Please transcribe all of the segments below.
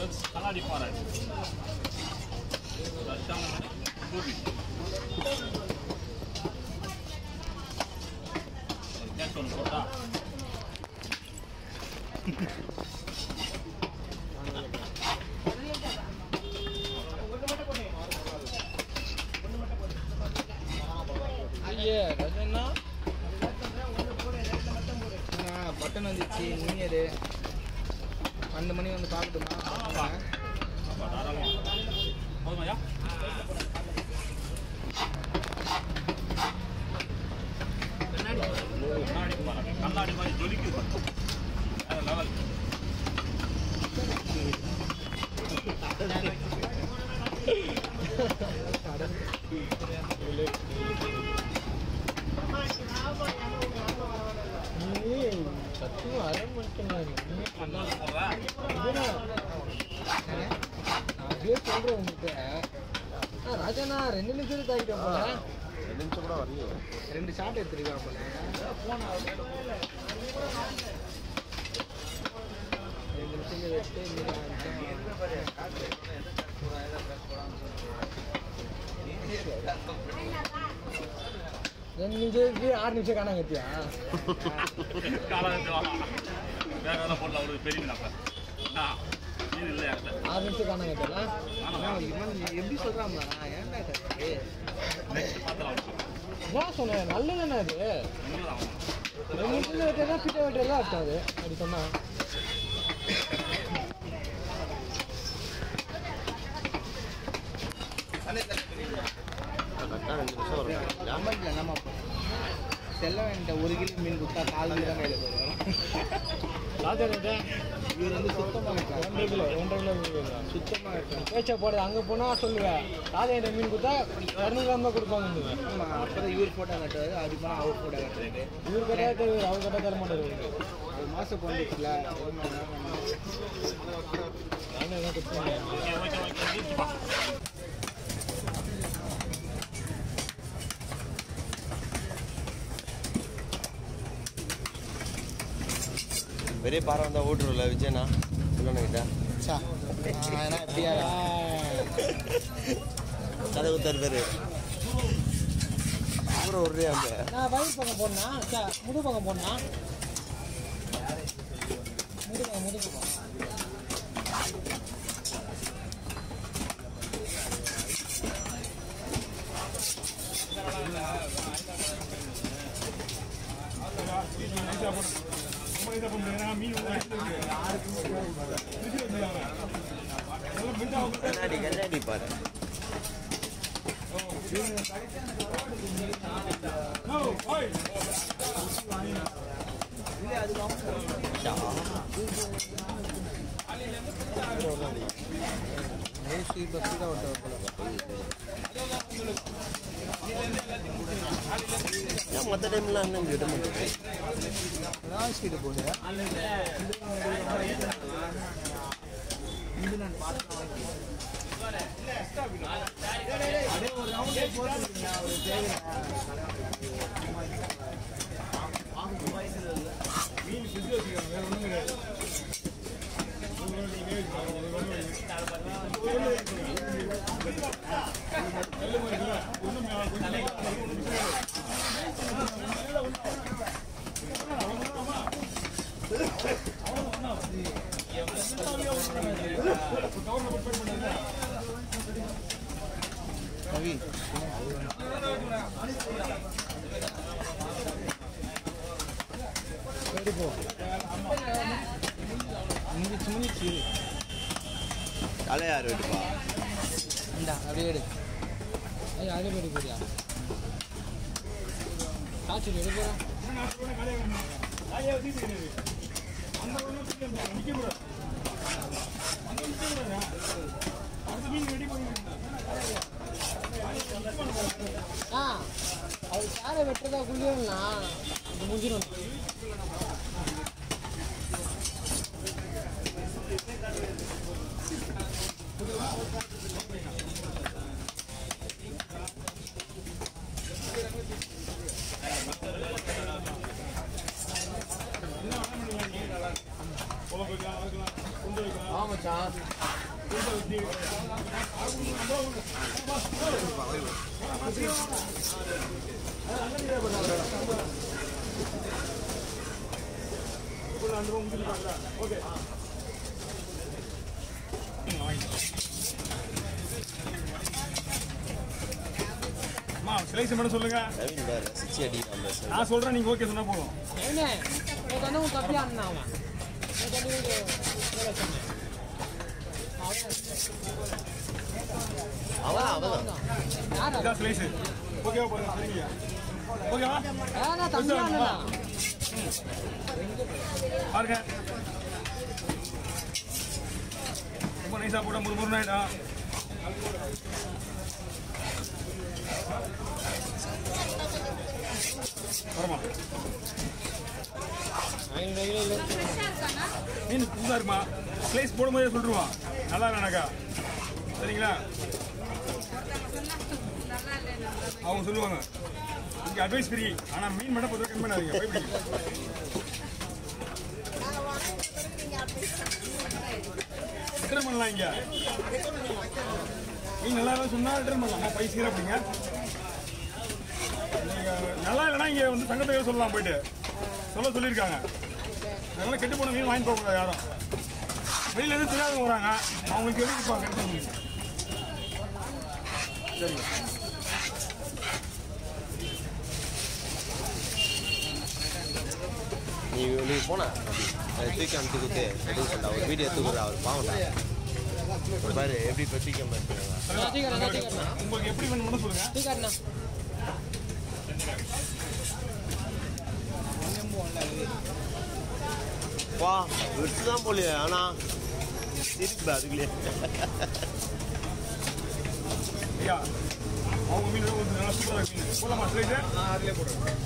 கண்ணாடி பாறை ரஷ்டான booby case ஒன்று போட்டா ஐயே ரஜனா பட்டன் வந்துச்சு நியூ இயரு பன்னெண்டு மணி வந்து பார்க்கட்டுமா ஆப்பா தாராளம் போதுமாயா கண்ணாடி பாறை கண்ணாடி மாதிரி ஜொலிக்குது வேற லெவல் சத்தியம் அரை மணிக்கு கண்ணாடி போடுறா நான் அப்படியே சொல்றேன் உங்ககிட்ட ஆ, ராஜாண்ணா ரெண்டு நிமிஷம் தாக்கிட்டேன் போல ரெண்டு நிமிஷம் கூட வரலையே ரெண்டு ஷாட் எடுத்துருக்கேன் போல ரெண்டு நிமிஷம் வச்சுட்டு மீதி ஆறு நிமிஷம் ரெண்டு நிமிஷத்துக்கு ஆறு நிமிஷம் காணாங்க கத்தியா காலம் வேற வேலை போடல அவருக்கு பெரிய மீனாப்ப ஆ மீன் இல்லை யார்கிட்ட ஆறு நிமிஷம் காணாங்க கத்தியா ஆமாம் இவன் எப்படி சொல்றான் ஏன்டா கத்து நெக்ஸ்ட் பார்த்துலாம் நான் சொன்னேன் நல்லதுண்ணா இது உண்மைதான் ரெண்டு நிமிஷத்துல வெட்டா பிட்ட வெட்டெல்லாம் இருக்காது அப்படி சொன்னா கரெக்டாக ரெண்டு நிமிஷம் வரும் நம்ம இல்லை நம்ம செல்ல வேண்டிய ஒரு கிலோ மீன் கொடுத்தா கால் கிலோ தான் கையில் போடுவோம் இவர் வந்து சுத்தமாக இருக்கார் ஒன்றரை கிலோ ஒன்றரை கிலோ சுத்தமாக இருக்கார் பேச்சை போட அங்கே போனால் சொல்லுவேன் ராஜா மீன் கொடுத்தா இரநூறுவா கொடுப்பாங்க ஆமாம் அப்போ தான் இவர் ஃபோட்டோ கட்டுவார் அது போனால் அவர் ஃபோட்டோ கட்டுறாரு இவர் கட்டாத அவர் கட்ட தர மாட்டார் ஒரு மாதம் போந்துச்சுல நானும் எதாவது கொடுத்துருவேன் ஓகே ஓகே ஓகே நீச்சுப்பா பெரிய பாறை வந்தால் ஓட்டுருல விஜயண்ணா சொல்லணுங்கிட்ட எப்படியா கதை குத்தாரு பேர் அப்புறம் ஒரு அந்த நான் வயிறு பக்கம் போடனா முது பக்கம் போடனா முது பக்கம் முது பக்கம் கண்ணாடி கண்ணாடி பாரு ஸ்வீட் பஸ் தான் விட்டு ஏன் மற்ற டைம்லாம் இன்னும் விட மாட்டேங்குது நான் ஸ்வீட் போடு இது நான் அப்படியே ஒரு ரவுண்டே போட்டுருக்கீங்க ஒரு தேவையா கவி சரி போ முடிச்சு முடிச்சு தலை யார் வெட்டுப்பா இந்தா அப்படியே எடு ஐயா அதே போய் போறியா காய்ச்சல் எடு போகிறேன் ஆ அது சாரை வெட்டுறதா குள்ளியா இது முடிஞ்சிடும் ஆமாச்சா அம்மா ஸ்லைஸ் மட்டும் சொல்லுங்க நவீன் வேறு ரசிச்சு அடிக்கிறான் பஸ் நான் சொல்றேன் நீங்க ஓகே சொன்னா போதும் என்ன ஒரு கண்ணு உன் கப்பியா இருந்தான் அவன் ஒரு கண்ணு வேலை சொன்னேன் அவன் அவன் தான் யாரா இதான் ஸ்லைஸ் ஓகேவா போதும் சரிங்க ஓகேவா ஏன்னா தம்பி அண்ணனா பாருங்க ரொம்ப நைஸா போட்டா முறு முருன்னு ஆயிடும் வரமா ஐநூறு கிலோ இல்லை மீன் புதுசா இருக்குமா ஸ்லைஸ் போடும்போதே சொல்லிடுவான் நல்லா இல்லைனாக்கா சரிங்களா அவங்க சொல்லுவாங்க இங்கே அட்வைஸ் ஃப்ரீ ஆனால் மீன் மட்டும் பொறுத்த கம்மி பண்ணாதீங்க பயப்படி ரிட்டர்ன் பண்ணலாம் இங்கே மீன் நல்லா இல்லை சொன்னால் ரிட்டர்ன் பண்ணலாம் பை சீரா அப்படிங்க நீங்கள் நல்லா இல்லைன்னா இங்கே வந்து சங்கத்தை சொல்லலாம் போயிட்டு சொல்ல சொல்லியிருக்காங்க அதனால கெட்டு போன மீன் வாங்கி போகக்கூடாது யாரும் வெளியில இருந்து தெரியாதவங்க வராங்க அவங்களுக்கு எதுக்கு இப்போ கெட்டு மீன் சரிங்க நீ நீ போன அதை தூக்கி அனுப்பிச்சு கொடுத்து எடுக்க சொல்ல ஒரு வீடியோ எடுத்துக்கிறா அவர் பாவம்டா ஒரு பாரு எப்படி இப்போ தூக்கி அனுப்பிச்சுருக்காங்க சீக்கிரம் சீக்கிரம் உங்களுக்கு எப்படி வேணும் மட்டும் சொல்லுங்க சீக்கிரம் வா விட்டு தான் போலியே ஆனா திருப்பி அதுக்குள்ளே ஐயா அவங்க மீன் வந்து நல்லா சூப்பராக இருக்கு மீன் போடலாமா ஸ்லைட்டு அதிலே போடுறேன்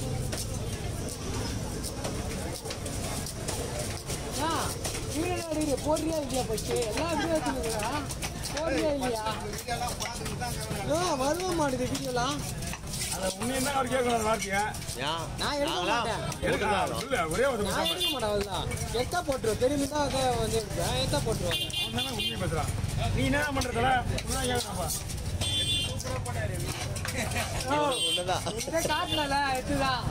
ஆ வீடியோ அடிக்கிற போடுறியா இல்லையா போச்சு எல்லாம் வீடியோ வச்சுருக்கா போடுறியா இல்லையா ஆ வருவ மாட்டுது வீடியோலாம் அதை உண்மையை தான் அவர் கேட்கணும் வார்த்தையை ஏன் நான் எடுக்க நாங்களாம் மாட்டேன். எடுக்கலாம் போட்டுக்கலாம். இல்லை ஒரே ஒரு நான் எடுக்க மாட்டேன் அவ்வளோதான் எத்தா போட்டுருவோம் பெரிய மீன் தான் வந்து இருப்பேன் எத்தா போட்டுருவாங்க அவன் தானே உண்மையை பேசுகிறான் நீ என்ன பண்ணுறதுல உண்மையாக கேட்கணும்ப்பா ஒண்ணுதான் இதை காட்டல எடுத்துதான்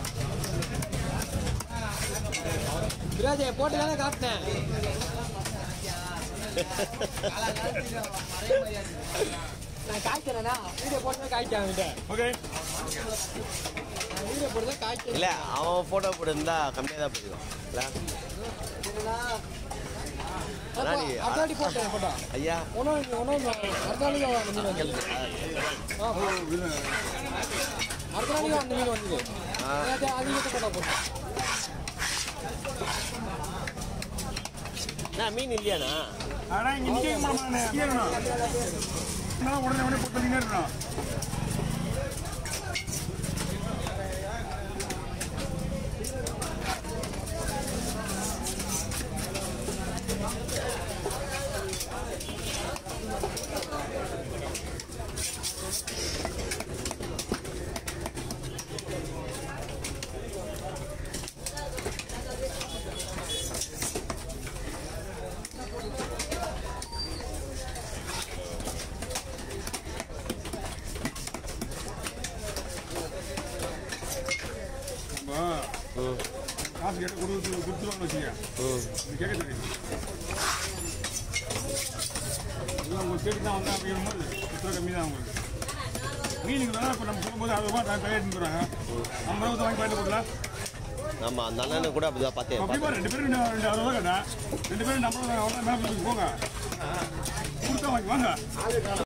விராஜே போட்டு தானே காட்டினேன் நான் காய்க்கிறேனா வீடியோ போட்டு தான் காய்ச்சேன் அவன்கிட்ட ஓகே நான் வீடியோ போட்டு தான் காய்ச்சேன் இல்ல அவன் போட்டோ போட்டிருந்தா கம்மியாக தான் போயிருக்கும் இல்ல அதான் நீ- அதாடி போட்டேன் போட்டோ ஐயா ஒன்றும் ஒன்றும் அடுத்த நாளைக்கு அந்த மீன் வந்து ஆ, அடுத்த நாளைக்கு அந்த மீன் வந்தது அது அதிகத்தை போட்டோ போட்டேன் என்ன மீன் இல்லையாண்ணா ஆனால் இங்கே நிற்க மாட்டேன் கேட்கணும் நான் உடனே உடனே போட்டு வந்துட்டே இருக்கணும் நம்ம ம் காசு கேட்டு கொடுத்து கொடுத்துருவாங்கன்னு வச்சுக்க ம் இது கேட்க தெரியும் எல்லாம் உங்களுக்கு தேடி தான் வந்தேன் அப்படிங்கும்போது குத்துற கம்மி தான் உங்களுக்கு மீனுக்கு தானே இப்போ நம்ம சொல்லும்போது அறுபது ரூபா தயார் எடுத்துக்கிறாங்க நம்ம ரூபா வாங்கி பாயிட்டு போடல ஆமா அந்த அண்ணனை கூட அப்படிதான் பார்த்தேன் அப்படி பாரு ரெண்டு பேரும் ரெண்டு ரெண்டு அறுபது ரூபா கேட்டேன் ரெண்டு பேரும் நம்ம அவ்வளோ மேலே போங்க கொடுத்தா வாங்கி வாங்க